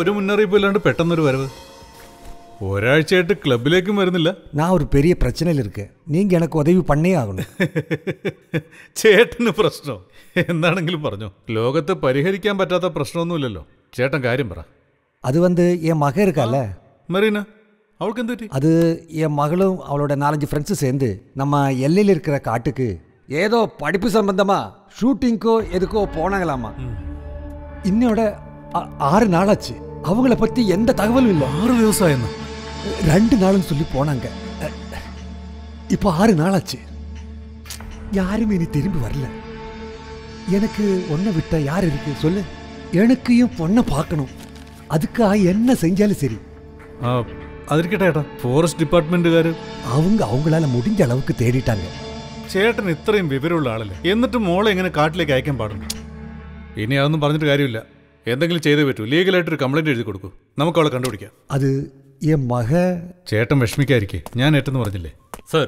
ഒരു മുന്നറിയിപ്പ് ഇല്ലാണ്ട് പെട്ടെന്നൊരു വരവ് ഒരാഴ്ചയായിട്ട് ക്ലബിലേക്കും വരുന്നില്ല நான் ஒரு பெரிய பிரச்சனையில் இருக்கேன் நீங்கள் எனக்கு உதவி பண்ணே ஆகணும் ചേട്ടന് പ്രശ്നം എന്താണെങ്കിലും പറഞ്ഞോ ലോകത്ത് പരിഹരിക്കാൻ പറ്റാത്ത പ്രശ്നമൊന്നുമില്ലല്ലോ ചേട്ടൻ കാര്യം പറ அது வந்து என் மக இருக்கால മെറീന അവൾക്ക് എന്ത് പറ്റി அது என் மகளும் அவளோட நாலஞ்சு ஃப்ரெண்ட்ஸும் சேர்ந்து நம்ம எல்லையில் இருக்கிற காட்டுக்கு ஏதோ படிப்பு சம்பந்தமா ஷூட்டிங்க்கோ எதுக்கோ போனாங்களாமா இன்னோட ஆ- ஆறு நாளாச்சு அவங்கள பற்றி எந்த தகவலும் இல்லை ആറ് ദിവസമായെന്ന് ரெண்டு நாளும் சொல்லி போனாங்க இப்போ ஆறு நாளாச்சு யாருமே இனி திரும்பி வரல எனக்கு ஒன்றை விட்ட யார் இருக்கு சொல்லு எனக்கையும் பொண்ணை பார்க்கணும் அதுக்காக என்ன செஞ்சாலும் சரி ആ അതിരിക്കട്ടെ ഏട്ടാ ഫോറസ്റ്റ് ഡിപ്പാർട്ട്മെന്റുകാർ அவங்க அவங்களால முடிஞ்ச அளவுக்கு தேடிட்டாங்க ചേട്ടൻ ഇത്രയും വിവരമുള്ള ആളല്ലേ എന്നിട്ട് മോളെ എങ്ങനെ കാട്ടിലേക്ക് അയക്കാൻ പാടുന്നു ഇനി അതൊന്നും പറഞ്ഞിട്ട് കാര്യമില്ല എന്തെങ്കിലും ചെയ്തേ പറ്റൂ ലീഗലായിട്ട് ഒരു കംപ്ലൈന്റ് എഴുതി കൊടുക്കൂ നമുക്ക് അവളെ കണ്ടുപിടിക്കാം அது என் மக ചേട്ടൻ വിഷമിക്കാതിരിക്കേ ഞാൻ ഏറ്റെന്ന് പറഞ്ഞില്ലേ சார்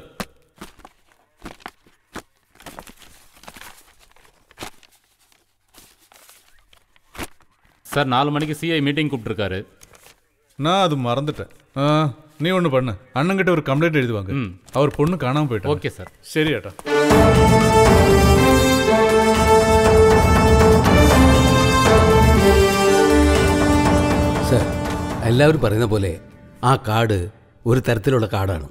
சார் நாலு மணிக்கு சிஐ மீட்டிங் கூப்பிட்டுருக்காரு நான் அது மறந்துட்டேன் ஆ நீ ஒன்று பண்ணு அண்ணங்கிட்ட ஒரு கம்ப்ளைண்ட் எழுதி வாங்க ம். அவர் பொண்ணு காணாம போயிட்டு ஓகே சார் ശരി ഏട്ടാ സർ എല്ലാവരും പറയുന്ന പോലെ ആ കാട് ഒരു തരത്തിലുള്ള കാടാണ്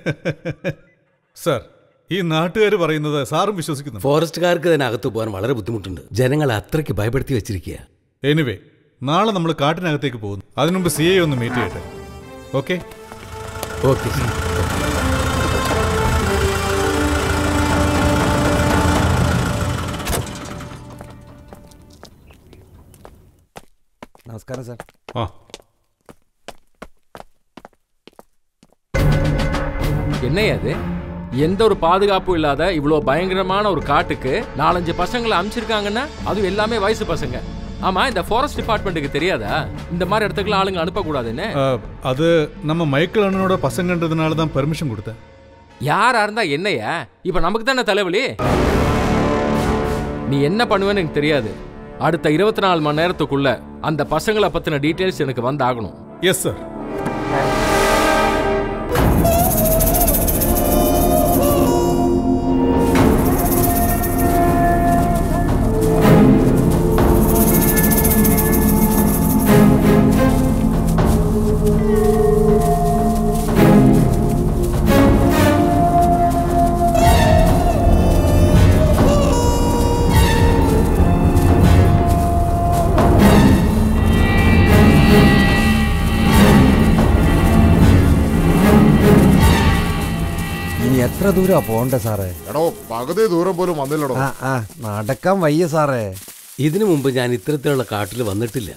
സാർ ഈ നാട്ടുകാർ പറയുന്നത് സാറും വിശ്വസിക്കുന്നു ഫോറസ്റ്റുകാർക്ക് തന്നെ അകത്ത് പോകാൻ വളരെ ബുദ്ധിമുട്ടുണ്ട് ജനങ്ങളെ അത്രയ്ക്ക് ഭയപ്പെടുത്തി വെച്ചിരിക്കുക എനിവേ നാളെ നമ്മൾ കാട്ടിനകത്തേക്ക് പോകുന്നു അതിനുമുമ്പ് സി ഐ ഒന്ന് മീറ്റ് ചെയ്യട്ടെ ഓക്കെ ഓക്കെ സർ நமஸ்காரம் சார் ആ என்னையா அது எந்த ஒரு பாதுகாப்பும் இல்லாத இவ்வளோ பயங்கரமான ஒரு காட்டுக்கு நாலஞ்சு பசங்களை அனுப்பிச்சிருக்காங்கன்னா அதுவும் எல்லாமே வயசு பசங்க ஆமா இந்த ஃபாரஸ்ட் டிபார்ட்மெண்ட்டுக்கு தெரியாதா இந்த மாதிரி இடத்துக்குலாம் ஆளுங்க அனுப்பக்கூடாதுன்னு ஆ, அது நம்ம மைக்கேல் அண்ணனோட பசங்கன்றதுனால தான் பெர்மிஷன் கொடுத்தேன் யாரா இருந்தா என்னையா இப்ப நமக்கு தானே தலைவலி நீ என்ன பண்ணுவேன்னு எனக்கு தெரியாது அடுத்த இருபத்தி நாலு மணி நேரத்துக்குள்ள அந்த பசங்களை பத்தின டீட்டெயில்ஸ் எனக்கு வந்தாகணும் எஸ் சார் ഇനി എത്ര ദൂരാ പോണ്ട സാറേ എടോ പകുതി ദൂരം പോലും വന്നില്ലടോ ആ ആ നടക്കാൻ വയ്യ സാറേ ഇതിനു മുമ്പ് ഞാൻ ഇത്തരത്തിലുള്ള കാട്ടിൽ വന്നിട്ടില്ല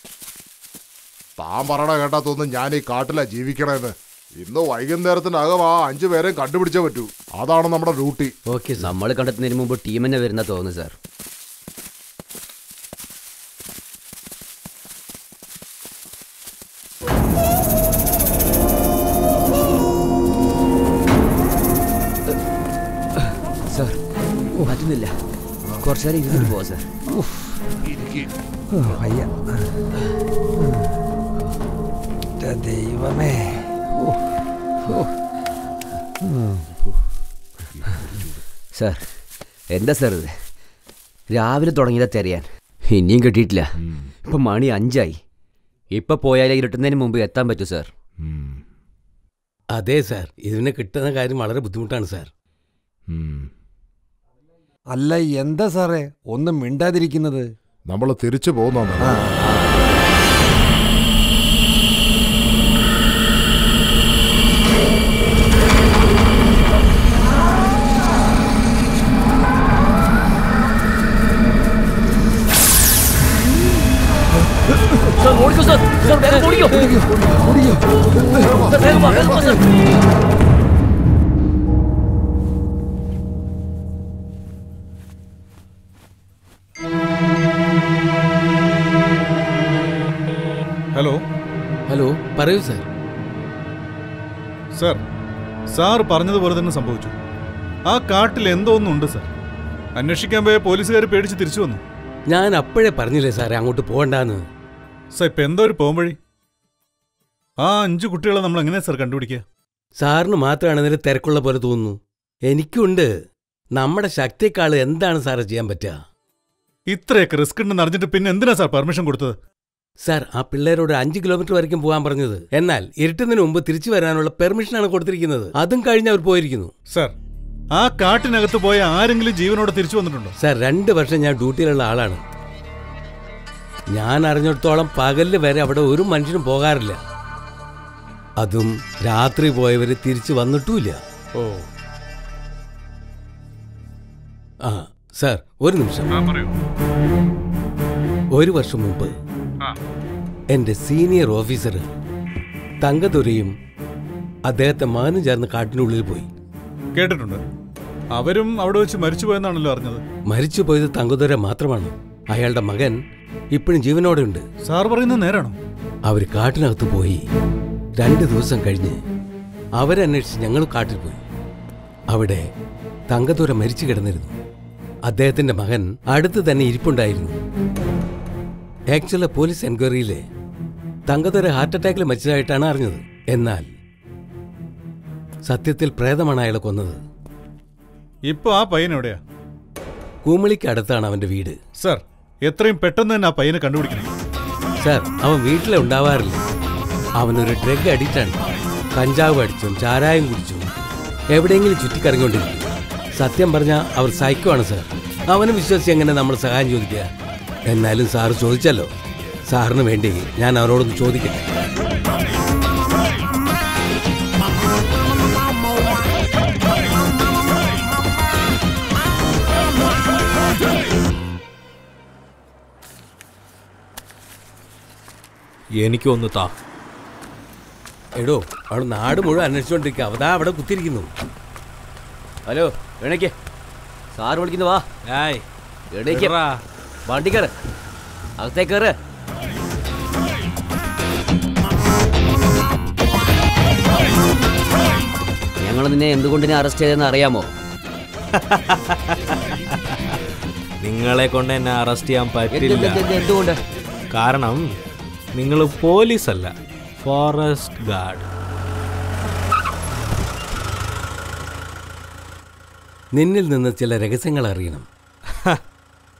താൻ പറയണ കേട്ടാത്തൊന്നും ഞാൻ ഈ കാട്ടിലാ ജീവിക്കണേന്ന് ഇന്ന് വൈകുന്നേരത്തിനകം ആ അഞ്ചു പേരെയും കണ്ടുപിടിച്ചേ പറ്റൂ അതാണ് നമ്മുടെ ഡ്യൂട്ടി ഓക്കെ സർ നമ്മൾ കണ്ടെത്തുന്നതിന് മുമ്പ് ടീം തന്നെ വരുന്ന തോന്നുന്നു സാർ സാർ പറ്റുന്നില്ല കുറച്ചു നേരം ഇരുന്നിട്ട് പോവാം സാർ ഓ, വയ്യ എൻ്റെ ദൈവമേ ഓ, ഓ. സാർ എന്താ സാർ ഇത് രാവിലെ തുടങ്ങിയതാ തെരയാൻ ഇനിയും കിട്ടിയിട്ടില്ല ഇപ്പം മണി അഞ്ചായി ഇപ്പൊ പോയാലേ ഇരുട്ടുന്നതിന് മുമ്പ് എത്താൻ പറ്റൂ സാർ അതെ സാർ ഇതിനെ കിട്ടുന്ന കാര്യം വളരെ ബുദ്ധിമുട്ടാണ് സാർ അല്ല എന്താ സാറേ ഒന്നും മിണ്ടാതിരിക്കുന്നത് നമ്മൾ തിരിച്ചു പോകുന്ന ഹലോ ഹലോ പറയൂ സാർ സാർ സാർ പറഞ്ഞതുപോലെ തന്നെ സംഭവിച്ചു ആ കാട്ടിൽ എന്തോ ഒന്നുണ്ട് സാർ അന്വേഷിക്കാൻ പോയ പോലീസുകാർ പേടിച്ച് തിരിച്ചു വന്നു ഞാൻ അപ്പോഴേ പറഞ്ഞില്ലേ സാറേ അങ്ങോട്ട് പോകണ്ടെന്ന് സാർ ഇപ്പൊ എന്തോ ഒരു പോംവഴി ആ അഞ്ചു കുട്ടികളെ നമ്മൾ എങ്ങനെയാ സാർ കണ്ടുപിടിക്കുക സാറിന് മാത്രമാണ് ഇതിന് തിരക്കുള്ള പോലെ തോന്നുന്നു എനിക്കുണ്ട് നമ്മുടെ ശക്തിക്കാൾ എന്താണ് സാറ് ചെയ്യാൻ പറ്റുക ഇത്രയൊക്കെ റിസ്ക് ഉണ്ടെന്ന് അറിഞ്ഞിട്ട് പിന്നെ എന്തിനാ സാർ പെർമിഷൻ കൊടുത്തത് സാർ ആ പിള്ളേരോട് അഞ്ച് കിലോമീറ്റർ വരയ്ക്കും പോകാൻ പറഞ്ഞത് എന്നാൽ ഇരുട്ടുന്നതിന് മുമ്പ് തിരിച്ചു വരാനുള്ള പെർമിഷനാണ് കൊടുത്തിരിക്കുന്നത് അതും കഴിഞ്ഞ് അവർ പോയിരിക്കുന്നു സാർ ആ കാട്ടിനകത്ത് പോയ ആരെങ്കിലും ജീവനോടെ തിരിച്ചു വന്നിട്ടുണ്ടോ സാർ രണ്ട് വർഷം ഞാൻ ഡ്യൂട്ടിയിലുള്ള ആളാണ് ഞാൻ അറിഞ്ഞിടത്തോളം പകലിൽ വരെ അവിടെ ഒരു മനുഷ്യനും പോകാറില്ല അതും രാത്രി പോയവര് തിരിച്ചു വന്നിട്ടുമില്ല ഓ ആ സാർ ഒരു നിമിഷം ഒരു വർഷം മുമ്പ് എന്റെ സീനിയർ ഓഫീസർ തങ്കതുരയും അദ്ദേഹത്തെ മകനും ചേർന്ന് കാട്ടിനുള്ളിൽ പോയി കേട്ടിട്ടുണ്ട് അവരും അവിടെ വെച്ച് മരിച്ചു പോയെന്നാണല്ലോ അറിഞ്ഞത് മരിച്ചു പോയത് തങ്കതുര മാത്രമാണ് അയാളുടെ മകൻ ഇപ്പോഴും ജീവനോടെ ഉണ്ട് സാർ പറയുന്നത് നേരാണോ അവർ കാട്ടിനകത്ത് പോയി രണ്ട് ദിവസം കഴിഞ്ഞ് അവരന്വേഷിച്ച് ഞങ്ങൾ കാട്ടിൽ പോയി അവിടെ തങ്കതുര മരിച്ചു കിടന്നിരുന്നു അദ്ദേഹത്തിന്റെ മകൻ അടുത്ത് തന്നെ ഇരിപ്പുണ്ടായിരുന്നു ആക്ച്വലി പോലീസ് എൻക്വയറിയിലെ തങ്കതുര ഹാർട്ട് അറ്റാക്കിൽ മരിച്ചതായിട്ടാണ് അറിഞ്ഞത് എന്നാൽ സത്യത്തിൽ പ്രേതമാണ് അയാളെ കൊന്നത് ഇപ്പൊ ആ പയ്യൻ എവിടെയാ കൂമളിക്ക് അടുത്താണ് അവന്റെ വീട് സാർ എത്രയും പെട്ടെന്ന് തന്നെ ആ പയ്യനെ കണ്ടുപിടിക്കണം സാർ അവൻ വീട്ടിലെ ഉണ്ടാവാറില്ല അവനൊരു ഡ്രഗ് അഡിക്റ്റാണ് കഞ്ചാവ് അടിച്ചും ചാരായം കുടിച്ചും എവിടെയെങ്കിലും ചുറ്റിക്കറങ്ങിക്കൊണ്ടിരിക്കും സത്യം പറഞ്ഞാൽ അവർ സൈക്കോ ആണ് സാർ അവനെ വിശ്വസിച്ച് എങ്ങനെ നമ്മൾ സഹായം ചോദിക്കുക എന്നാലും സാറ് ചോദിച്ചല്ലോ സാറിന് വേണ്ടി ഞാൻ അവരോടൊന്ന് ചോദിക്കട്ടെ എനിക്കൊന്ന് താ എടോ അവൾ നാട് മുഴുവൻ അന്വേഷിച്ചുകൊണ്ടിരിക്കുക അവതാ അവിടെ കുത്തിരിക്കുന്നു ഹലോ എണീക്ക് സാറ് വിളിക്കുന്നു വാ ഏയ് എണീക്ക് എടാ. വണ്ടി കയറ് അകത്തേക്ക് കയറ് ഞങ്ങൾ നിന്നെ എന്തുകൊണ്ടിനെ അറസ്റ്റ് ചെയ്തെന്ന് അറിയാമോ നിങ്ങളെ കൊണ്ട് എന്നെ അറസ്റ്റ് ചെയ്യാൻ എന്ത് പറ്റില്ല എന്ത് എന്ത് എന്തുകൊണ്ട് കാരണം നിങ്ങൾ പോലീസ് അല്ല ഫോറസ്റ്റ് ഗാർഡ് നിന്നിൽ നിന്ന് ചില രഹസ്യങ്ങൾ അറിയണം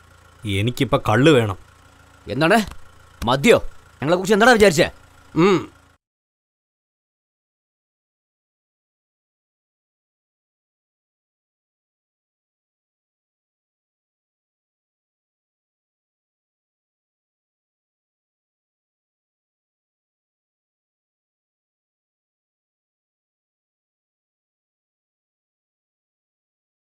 എനിക്കിപ്പോ കള്ള് വേണം എന്താണ് മദ്യോ ഞങ്ങളെ കുറിച്ച് എന്താണ് വിചാരിച്ചേ ഉം,